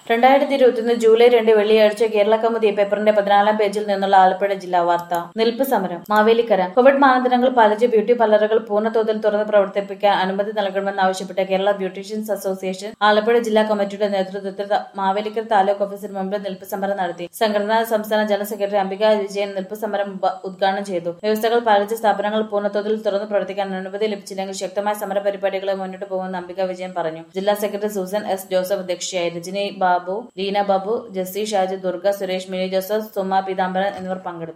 രണ്ടായിരത്തി ഇരുപത്തിയൊന്ന് ജൂലൈ രണ്ട് വെള്ളിയാഴ്ച കേരള കൗമുദി പേപ്പറിന്റെ പതിനാലാം പേജിൽ നിന്നുള്ള ആലപ്പുഴ ജില്ലാ വാർത്ത നിൽപ്പ് സമരം മാവേലിക്കര കോവിഡ് മാനദണ്ഡങ്ങൾ പാലിച്ച് ബ്യൂട്ടി പാർലറുകൾ പൂർണ്ണതോതിൽ തുറന്ന് പ്രവർത്തിപ്പിക്കാൻ അനുമതി നൽകണമെന്നാവശ്യപ്പെട്ട് കേരള ബ്യൂട്ടീഷ്യൻസ് അസോസിയേഷൻ ആലപ്പുഴ ജില്ലാ കമ്മിറ്റിയുടെ നേതൃത്വത്തിൽ ത- മാവേലിക്കര താലൂക്ക് ഓഫീസിന് മുമ്പിൽ നിൽപ്പ് സമരം നടത്തി സംഘടനാ സംസ്ഥാന ജനറൽ സെക്രട്ടറി അംബിക വിജയൻ നിൽപ്പ് സമരം ഉപ- ഉദ്ഘാടനം ചെയ്തു വ്യവസ്ഥകൾ പാലിച്ച് സ്ഥാപനങ്ങൾ പൂർണ്ണതോതിൽ തുറന്ന് പ്രവർത്തിക്കാൻ അനുമതി ലഭിച്ചില്ലെങ്കിൽ ശക്തമായ സമര പരിപാടികളെ മുന്നോട്ട് പോകുമെന്ന് അംബിക വിജയൻ പറഞ്ഞു ജില്ലാ സെക്രട്ടറി സൂസൻ എസ് ജോസഫ് അധ്യക്ഷയായി രജനി ബാബു ലീന ബാബു ജസി ഷാജി ദുർഗ സുരേഷ് മിനി ജോസഫ് സുമ പീതാംബരൻ എന്നിവർ പങ്കെടുത്തു